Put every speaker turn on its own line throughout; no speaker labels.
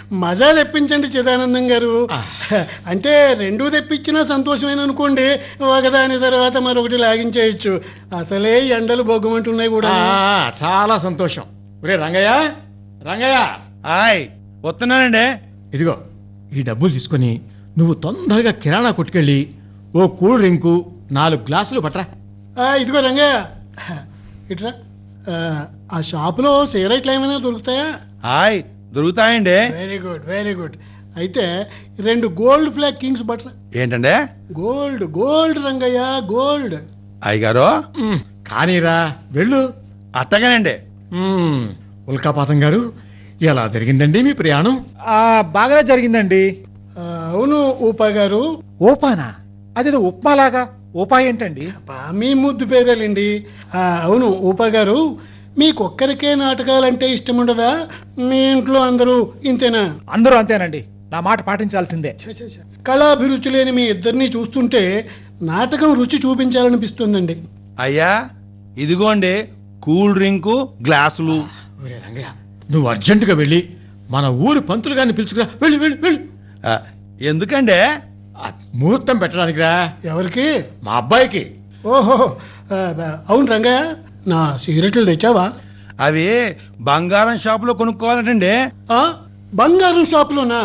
మజా తెప్పించండి చిదానందం గారు
ఆ.
అంటే రెండూ తెప్పించినా సంతోషమైన అనుకోండి ఒకదాని తర్వాత మరొకటి లాగించేయచ్చు అసలే ఎండలు బొగ్గమంటున్నాయి కూడా
ఆ, చాలా సంతోషం ఒరే రంగయ్య రంగయ్య
హాయ్ వస్తున్నానండి
ఇదిగో ఈ డబ్బులు తీసుకొని నువ్వు తొందరగా కిరాణా కొట్టుకెళ్ళి ఓ కూల్ డ్రింకు నాలుగు గ్లాసులు పట్రా
ఆ, ఇదిగో రంగయ్య ఇట్రా ఆ, ఆ షాపులో సిగరెట్లు ఏమైనా దొరుకుతాయా
హాయ్ దొరుకుతాయండి
వెరీ గుడ్ వెరీ గుడ్ అయితే రెండు గోల్డ్ ఫ్లాగ్ కింగ్స్ బట్రా
ఏంటండి
గోల్డ్ గోల్డ్ రంగయ్య గోల్డ్
అయ్యగారు
మ్, కానీరా వెళ్ళు
అట్టగానండి
మ్, ఉల్కాపాతం గారు ఎలా జరిగిందండి మీ ప్రయాణం
ఆ, బాగానే జరిగిందండి
ఆ, అవును ఊపా గారు
ఓపానా అదేదో ఉప్మాలాగా ఓపా ఏంటండి
అబ్బా, మీ ముద్దు పేరేలండి ఆ, అవును ఊపా గారు మీకొక్కరికే నాటకాలంటే ఇష్టం ఉండదా మీ ఇంట్లో అందరూ ఇంతేనా
అందరూ అంతేనండి నా మాట పాటించాల్సిందే
ఛ, ఛ, ఛ. కళాభిరుచి లేని మీ ఇద్దరిని చూస్తుంటే నాటకం రుచి చూపించాలనిపిస్తుందండి
అయ్యా ఇదిగోండి కూల్ డ్రింకు గ్లాసులు
ఒరే రంగయ్య నువ్వు అర్జెంటుగా వెళ్ళి మన ఊరి పంతులు గారిని పిలుచుకురా వెళ్ళి వెళ్ళి వెళ్ళి
ఆ, ఎందుకండి
ఆ, ముహూర్తం పెట్టడానికి రా
ఎవరికి
మా అబ్బాయికి
ఓహో ఆ, బ- అవును రంగయ్య నా సిగరెట్లు తెచ్చావా
అవి బంగారం షాపులో కొనుక్కోవాలంటండి
ఆ, బంగారం షాపులోనా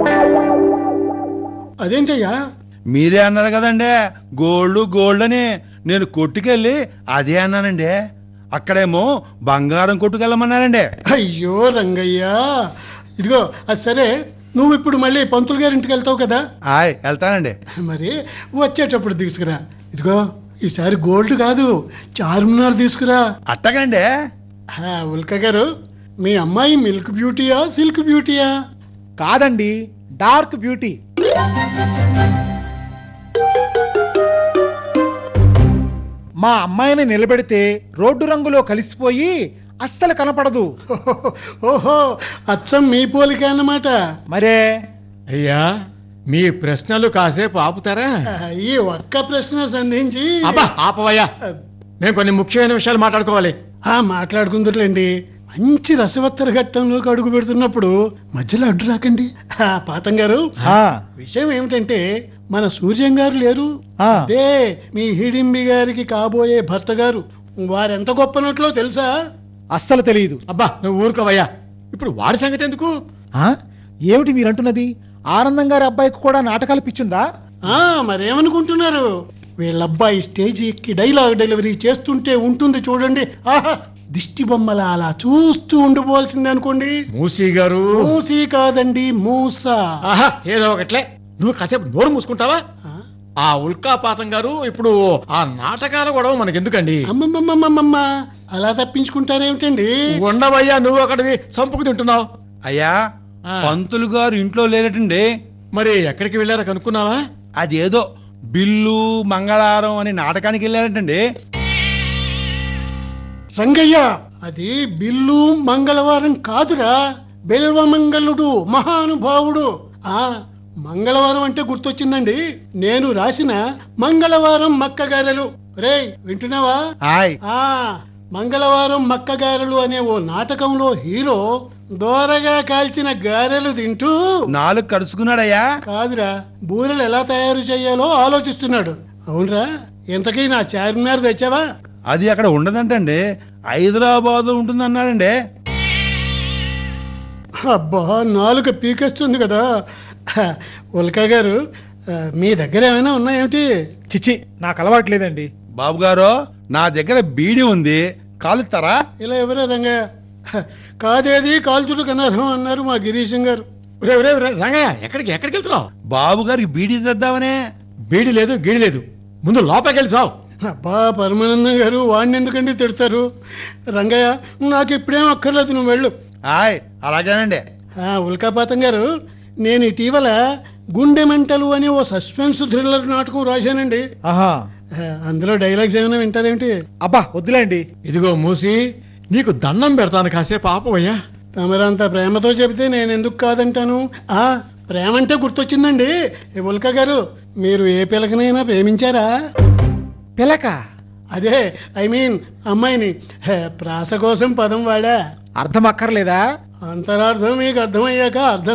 అదేంటయ్యా
మీరే అన్నారు కదండి గోల్డ్ గోల్డ్ అని నేను కొట్టుకెళ్ళి అదే అన్నానండి అక్కడేమో బంగారం కొట్టుకెళ్ళమన్నారండి
అయ్యో రంగయ్య ఇదిగో అది సరే నువ్వు ఇప్పుడు మళ్ళీ పంతులు గారి ఇంటికి వెళ్తావు కదా
హాయ్ వెళ్తానండి
మరి వచ్చేటప్పుడు తీసుకురా ఇదిగో ఈసారి గోల్డ్ కాదు చార్మినార్ తీసుకురా
అట్టగండి
ఆ, ఉల్క గారు మీ అమ్మాయి మిల్క్ బ్యూటీయా సిల్క్ బ్యూటీయా
కాదండి డార్క్ బ్యూటీ మా అమ్మాయిని నిలబెడితే రోడ్డు రంగులో కలిసిపోయి అస్సలు కనపడదు
ఓహో అచ్చం మీ పోలిక అన్నమాట
మరే
అయ్యా మీ ప్రశ్నలు కాసేపు ఆపుతారా
ఆ, ఈ ఒక్క ప్రశ్న సంధించి
అబ్బా ఆపవయ్యా మేము కొన్ని ముఖ్యమైన విషయాలు మాట్లాడుకోవాలి
ఆ మాట్లాడుకుందరులేండి మంచి రసవత్తర ఘట్టంలోకి అడుగు పెడుతున్నప్పుడు మధ్యలో అడ్డు రాకండి ఆ, పాతం గారు
ఆ,
విషయం ఏమిటంటే మన సూర్యం గారు లేరు
ఆ.
అదే మీ హిడింబి గారికి కాబోయే భర్త గారు వారెంత గొప్పనట్లో తెలుసా
అస్సలు తెలియదు
అబ్బా నువ్వు ఊరుకోవయ్యా ఇప్పుడు వాడి సంగతి ఎందుకు
ఆ? ఏమిటి మీరంటున్నది ఆనందం గారి అబ్బాయికి కూడా నాటకాలు పిచ్చుందా
ఆ మరేమనుకుంటున్నారు వీళ్ళబ్బాయి స్టేజ్ ఎక్కి డైలాగ్ డెలివరీ చేస్తుంటే ఉంటుంది చూడండి ఆహా దిష్టి బొమ్మల అలా చూస్తూ ఉండిపోవాల్సిందే అనుకోండి
మూసీ గారు
మూసి కాదండి మూస
ఆహా ఏదో ఒకట్లే నువ్వు కాసేపు నోరు మూసుకుంటావా
ఆ?
ఆ ఉల్కాపాతం గారు ఇప్పుడు ఆ నాటకాల గొడవ మనకెందుకండి
అమ్మమ్మమ్మమ్మమ్మ అలా తప్పించుకుంటారేమిటండి
ఉండవయ్యా నువ్వు అక్కడివి చంపుకు తింటున్నావు
అయ్యా
ఆ.
పంతులు గారు ఇంట్లో లేనటండి
మరి ఎక్కడికి వెళ్ళారో కనుక్కున్నావా
అదేదో బిల్లు మంగళారం అని నాటకానికి వెళ్ళారంటండి
రంగయ్య అది బిల్లు మంగళవారం కాదురా బిల్వమంగళుడు మహానుభావుడు ఆ మంగళవారం అంటే గుర్తొచ్చిందండి నేను రాసిన మంగళవారం మక్క గారెలు రేయ్ వింటున్నావా
హాయ్
ఆ మంగళవారం మక్క గారెలు అనే ఓ నాటకంలో హీరో దోరగా కాల్చిన గారెలు తింటూ
నాలుగు కరుచుకున్నాడయ్యా
కాదురా బూరెలు ఎలా తయారు చేయాలో ఆలోచిస్తున్నాడు అవునరా ఎంతకీ నా చార్మినార్ తెచ్చావా
అది అక్కడ ఉండదంటండి హైదరాబాద్ ఉంటుంది అన్నాడండి
అబ్బా నాలుక పీకేస్తుంది కదా ఉల్కా గారు ఆ, మీ దగ్గర ఏమైనా ఉన్నాయేమిటి
చిచి నాకు అలవాట్లేదండి
బాబు గారు నా దగ్గర బీడి ఉంది కాలుస్తారా
ఇలా ఎవరే రంగయ్య హ, కాదేది కాల్చుడు కనర్హం అన్నారు మా గిరీశం గారు
రే రే రే, రంగయ్య ఎక్కడికి ఎక్కడికి వెళ్తున్నావు
బాబు గారికి బీడీ తెద్దామనే
బీడి లేదు గీడి లేదు ముందు లోపలికి వెళ్ళి చావు
అబ్బా పరమానందం గారు వాడిని ఎందుకండి తిడతారు రంగయ్య నాకు ఇప్పుడేం అక్కర్లేదు నువ్వు వెళ్ళు
హాయ్ అలాగేనండి
ఆ, ఉల్కాపాతం గారు నేను ఇటీవల గుండె మంటలు అనే ఓ సస్పెన్స్ థ్రిల్లర్ నాటకం రాశానండి
ఆహా
ఆ, అందులో డైలాగ్స్ ఏమైనా వింటారేమిటి
అబ్బా వద్దులేండి
ఇదిగో మూసి నీకు దండం పెడతాను కాసేపు ఆపవయ్యా
తమరంత ప్రేమతో చెబితే నేను ఎందుకు కాదంటాను ఆ ప్రేమ అంటే గుర్తొచ్చిందండి ఏ ఉల్క గారు మీరు ఏ పిల్లకనైనా ప్రేమించారా
పిలక
అదే ఐ మీన్ అమ్మాయిని హే, ప్రాస కోసం పదం వాడా
అర్థం అక్కర్లేదా
అంతరార్థం మీకు అర్థమయ్యాక అర్థం